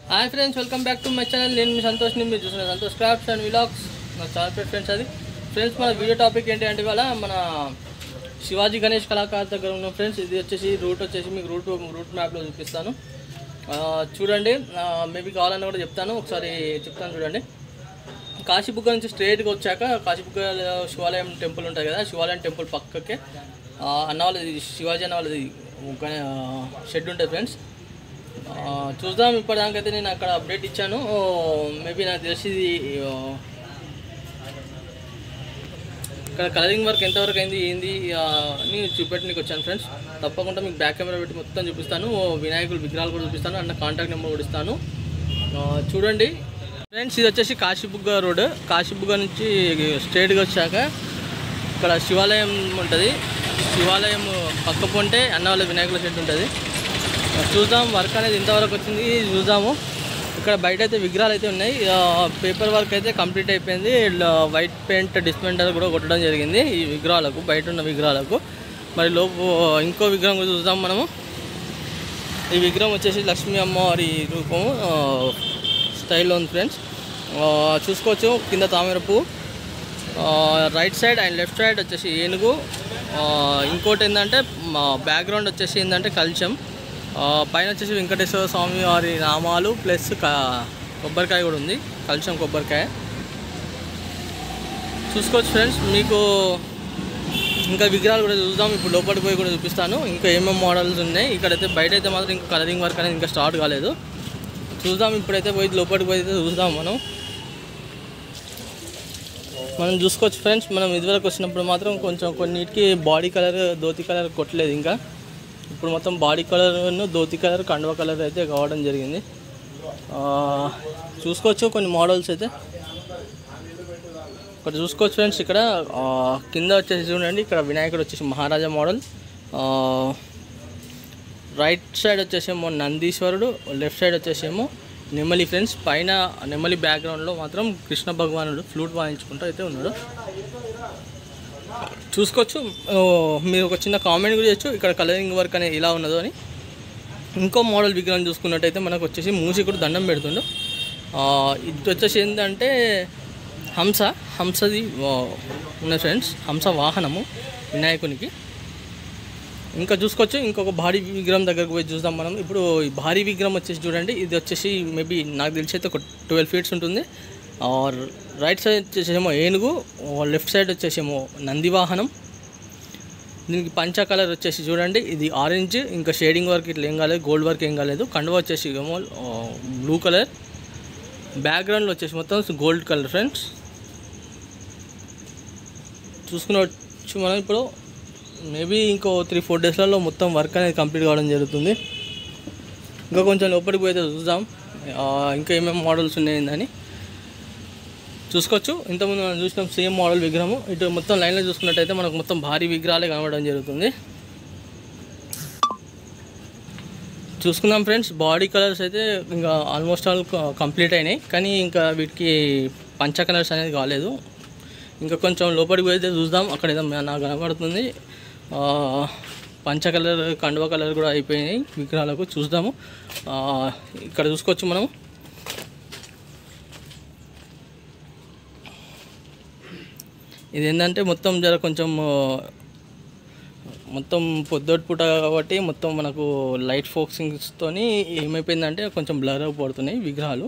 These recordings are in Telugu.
hi friends welcome back to my channel నేను మీ సంతోష్ని మీరు చూసిన సంతోష్ క్రాఫ్ట్స్ అండ్ విలాగ్స్ నా చాలా పెద్ద ఫ్రెండ్స్ అది ఫ్రెండ్స్ మన వీడియో టాపిక్ ఏంటి అంటే ఇవాళ మన శివాజీ గణేష్ కళాకార్ దగ్గర ఉన్న ఫ్రెండ్స్ ఇది వచ్చేసి రూట్ వచ్చేసి మీకు రూట్ రూట్ మ్యాప్లో చూపిస్తాను ఆ, చూడండి మేబీ కావాలని కూడా చెప్తాను ఒకసారి చెప్తాను చూడండి కాశీబుగ్గ నుంచి స్ట్రైట్గా వచ్చాక కాశీబుగ్గ శివాలయం టెంపుల్ ఉంటుంది కదా శివాలయం టెంపుల్ పక్కకే ఆ, అన్న వాళ్ళది శివాజీ అన్న వాళ్ళది ఒక షెడ్ ఉంటుంది ఫ్రెండ్స్ ఆ, చూద్దాం ఇప్పటిదాకైతే నేను అక్కడ అప్డేట్ ఇచ్చాను మేబీ నాకు తెలిసి ఇది ఆ, ఇక్కడ కలరింగ్ వర్క్ ఎంతవరకు అయింది ఏంది ఆ, అని చూపెట్టడానికి వచ్చాను ఫ్రెండ్స్ తప్పకుండా మీకు బ్యాక్ కెమెరా పెట్టి మొత్తం చూపిస్తాను వినాయకులు విగ్రహాలు కూడా చూపిస్తాను అన్న కాంటాక్ట్ నెంబర్ కూడా ఇస్తాను ఆ, చూడండి ఫ్రెండ్స్ ఇది వచ్చేసి కాశీబుగ్గ రోడ్ కాశీబుగ్గ నుంచి స్ట్రైట్గా వచ్చాక ఇక్కడ శివాలయం ఉంటుంది శివాలయం పక్క పొంటే అన్న వాళ్ళ వినాయకుల షెడ్ ఉంటుంది చూద్దాం వర్క్ అనేది ఇంతవరకు వచ్చింది చూద్దాము ఇక్కడ బయట అయితే విగ్రహాలు అయితే ఉన్నాయి పేపర్ వర్క్ అయితే కంప్లీట్ అయిపోయింది ఇలా వైట్ పెయింట్ డిస్పెండర్ కూడా కొట్టడం జరిగింది ఈ విగ్రహాలకు బయట ఉన్న విగ్రహాలకు మరి లోపు ఇంకో విగ్రహం కూడా చూద్దాం మనము ఈ విగ్రహం వచ్చేసి లక్ష్మీ అమ్మవారి రూపము ఆ, స్టైల్లో ఉంది ఫ్రెండ్స్ ఆ, చూసుకోవచ్చు కింద తామర పువ్వు ఆ, right side and left side వచ్చేసి ఏనుగు ఆ, ఇంకోటి ఏంటంటే మా బ్యాక్గ్రౌండ్ వచ్చేసి ఏంటంటే కల్చం ఆ, పైన వచ్చేసి వెంకటేశ్వర స్వామి వారి నామాలు ప్లస్ క కొబ్బరికాయ కూడా ఉంది కల్చం కొబ్బరికాయ చూసుకోవచ్చు ఫ్రెండ్స్ మీకు ఇంకా విగ్రహాలు కూడా చూద్దాం ఇప్పుడు లోపలికి పోయి కూడా చూపిస్తాను ఇంకా ఏమేమి మోడల్స్ ఉన్నాయి ఇక్కడైతే బయట అయితే మాత్రం ఇంకా కలరింగ్ వర్క్ అనేది ఇంకా స్టార్ట్ కాలేదు చూద్దాం ఇప్పుడైతే పోయి లోపలికి పోయి అయితే చూద్దాం మనం మనం చూసుకోవచ్చు ఫ్రెండ్స్ మనం ఇదివరకు వచ్చినప్పుడు మాత్రం కొంచెం కొన్నిటికి బాడీ కలర్ ధోతి కలర్ కొట్టలేదు ఇంకా ఇప్పుడు మొత్తం బాడీ కలర్ ధోతి కలర్ కండువ కలర్ అయితే కావడం జరిగింది ఆ, చూసుకోవచ్చు కొన్ని మోడల్స్ అయితే ఇక్కడ చూసుకోవచ్చు ఫ్రెండ్స్ ఇక్కడ ఆ, కింద వచ్చేసి చూడండి ఇక్కడ వినాయకుడు వచ్చేసి మహారాజా మోడల్ ఆ, రైట్ సైడ్ వచ్చేసేమో నందీశ్వరుడు లెఫ్ట్ సైడ్ వచ్చేసేమో నెమలి ఫ్రెండ్స్ పైన నెమలి బ్యాక్గ్రౌండ్లో మాత్రం కృష్ణ భగవానుడు ఫ్లూట్ వాయించుకుంటూ అయితే ఉన్నాడు చూసుకోవచ్చు ఓ, మీరు ఒక చిన్న కామెంట్ కూడా చేయొచ్చు ఇక్కడ కలరింగ్ వర్క్ అనేది ఇలా ఉన్నదో అని ఇంకో మోడల్ విగ్రహం చూసుకున్నట్టయితే మనకు వచ్చేసి మూసికుడు దండం పెడుతుండు ఆ, ఇది వచ్చేసి ఏంటంటే హంస హంసది ఆ, ఉన్న ఫ్రెండ్స్ హంస వాహనము వినాయకునికి ఇంకా చూసుకోవచ్చు ఇంకొక భారీ విగ్రహం దగ్గరకు పోయి చూద్దాం మనం ఇప్పుడు ఈ భారీ విగ్రహం వచ్చేసి చూడండి ఇది వచ్చేసి మేబీ నాకు తెలిసి అయితే ఒక ట్వెల్వ్ ఫీట్స్ ఉంటుంది ఆర్ రైట్ సైడ్ వచ్చేసేమో ఏనుగు లెఫ్ట్ సైడ్ వచ్చేసేమో నంది వాహనం దీనికి పంచ కలర్ వచ్చేసి చూడండి ఇది ఆరెంజ్ ఇంకా షేడింగ్ వర్క్ ఇట్లా ఏం కాలేదు గోల్డ్ వర్క్ ఏం కాలేదు కండువ వచ్చేసి ఏమో బ్లూ కలర్ బ్యాక్గ్రౌండ్లో వచ్చేసి మొత్తం గోల్డ్ కలర్ ఫ్రెండ్స్ చూసుకునవచ్చు మనం ఇప్పుడు మేబీ ఇంకో త్రీ ఫోర్ డేస్లలో మొత్తం వర్క్ అనేది కంప్లీట్ కావడం జరుగుతుంది ఇంకా కొంచెం లోపలికి పోయితే చూద్దాం ఆ, ఇంకా ఏమేమి మోడల్స్ ఉన్నాయని చూసుకోవచ్చు ఇంతకుముందు మనం చూసినాం సేమ్ మోడల్ విగ్రహము ఇటు మొత్తం లైన్లో చూసుకున్నట్టయితే మనకు మొత్తం భారీ విగ్రహాలే కనబడడం జరుగుతుంది చూసుకుందాం ఫ్రెండ్స్ బాడీ కలర్స్ అయితే ఇంకా ఆల్మోస్ట్ ఆల్ కంప్లీట్ అయినాయి కానీ ఇంకా వీటికి పంచ కలర్స్ అనేది కాలేదు ఇంకా కొంచెం లోపలికి పోయితే చూద్దాం అక్కడ ఏదో నాకు కనబడుతుంది ఆ, పంచ కలర్ కండువ కలర్ కూడా అయిపోయినాయి విగ్రహాలకు చూద్దాము ఆ, ఇక్కడ చూసుకోవచ్చు మనం ఇది ఏంటంటే మొత్తం జర కొంచెం ఆ, మొత్తం పొద్దుటి పూట కాబట్టి మొత్తం మనకు లైట్ ఫోక్సింగ్స్తోని ఏమైపోయిందంటే కొంచెం బ్లర్ పడుతున్నాయి విగ్రహాలు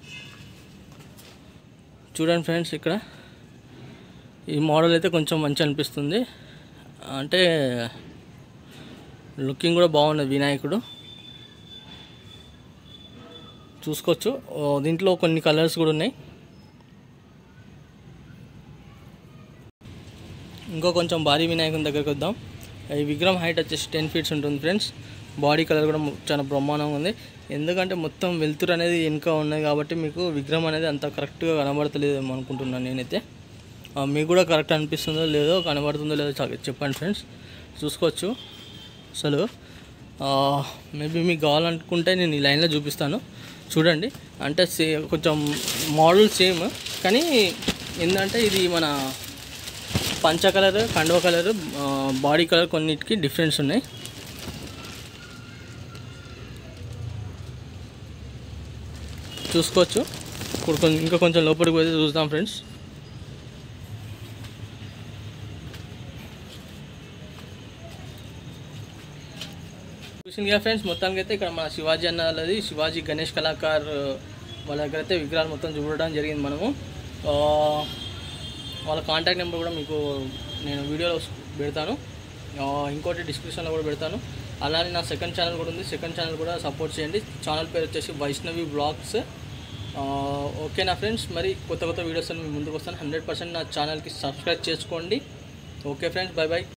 చూడండి ఫ్రెండ్స్ ఇక్కడ ఈ మోడల్ అయితే కొంచెం మంచి అనిపిస్తుంది అంటే లుకింగ్ కూడా బాగున్నది వినాయకుడు చూసుకోవచ్చు ఓ, దీంట్లో కొన్ని కలర్స్ కూడా ఉన్నాయి ఇంకో కొంచెం భారీ వినాయకుని దగ్గరికి వద్దాం ఈ విగ్రహం హైట్ వచ్చేసి టెన్ ఫీట్స్ ఉంటుంది ఫ్రెండ్స్ బాడీ కలర్ కూడా ము- చాలా బ్రహ్మాండంగా ఉంది ఎందుకంటే మొత్తం వెలుతురు అనేది వెనుక ఉన్నది కాబట్టి మీకు విగ్రహం అనేది అంత కరెక్ట్గా కనబడతలేదేమో అనుకుంటున్నాను నేనైతే ఆ, మీకు కూడా కరెక్ట్ అనిపిస్తుందో లేదో కనబడుతుందో లేదో చ- చెప్పండి ఫ్రెండ్స్ చూసుకోవచ్చు అసలు మేబీ మీకు కావాలనుకుంటే నేను ఈ లైన్లో చూపిస్తాను చూడండి అంటే సే కొంచెం మోడల్ సేమ్ కానీ ఏంటంటే ఇది మన పంచ కలర్ కండువ కలర్ బాడీ కలర్ కొన్నిటికి డిఫరెన్స్ ఉన్నాయి చూసుకోవచ్చు ఇప్పుడు కొంచెం ఇంకా కొంచెం లోపలికి పోతే చూద్దాం ఫ్రెండ్స్ చూసింది కదా ఫ్రెండ్స్ మొత్తానికి అయితే ఇక్కడ మన శివాజీ అన్నది శివాజీ గణేష్ కళాకార్ వాళ్ళ దగ్గర అయితే విగ్రహాలు మొత్తం చూడడం జరిగింది మనము ఆ, వాళ్ళ కాంటాక్ట్ నెంబర్ కూడా మీకు నేను వీడియోలో పెడతాను ఆ, ఇంకోటి డిస్క్రిప్షన్లో కూడా పెడతాను అలానే నా సెకండ్ ఛానల్ కూడా ఉంది సెకండ్ ఛానల్ కూడా సపోర్ట్ చేయండి ఛానల్ పేరు వచ్చేసి వైష్ణవి బ్లాగ్స్ ఓకే నా ఫ్రెండ్స్ మరి కొత్త కొత్త వీడియోస్ మీ ముందుకు వస్తాను హండ్రెడ్ పర్సెంట్ నా ఛానల్కి సబ్స్క్రైబ్ చేసుకోండి ఓకే ఫ్రెండ్స్ బాయ్ బాయ్